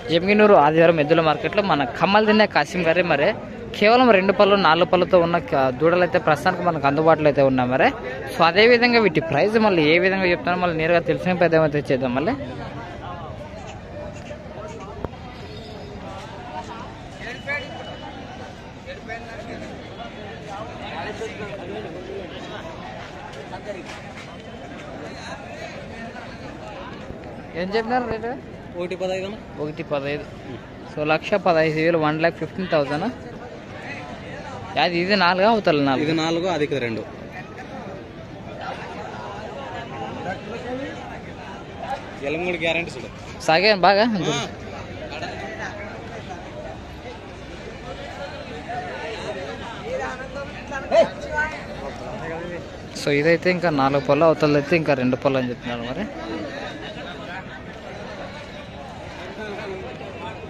జమిగినూరు ఆదివారం ఎద్దుల మార్కెట్లో మన కమ్మలు తినే కాసిం గారే మరి కేవలం రెండు పళ్ళు నాలుగు పళ్ళతో ఉన్న క- దూడలు అయితే ప్రస్తుతానికి మనకు అందుబాటులో అయితే ఉన్నాయి మరి సో అదే విధంగా వీటి ప్రైస్ మళ్ళీ ఏ విధంగా చెప్తానో మళ్ళీ నేరుగా తెలిసిన పెద్ద ఏమైతే చేద్దాం మళ్ళీ ఏం చెప్పినారు రేటు ఒకటి పదహైదు ఒకటి పదహైదు సో లక్ష పదహైదు వేలు వన్ ల్యాక్ ఫిఫ్టీన్ థౌసండ్ అది ఇది నాలుగు అవుతారు నాలుగు ఇది నాలుగు అది ఇక్కడ రెండు ఎలంగుడి గ్యారంటీ చూడు సాగాను బాగా సో ఇదైతే ఇంకా నాలుగు పళ్ళు అవతల అయితే ఇంకా రెండు పళ్ళు అని చెప్తున్నారు మరి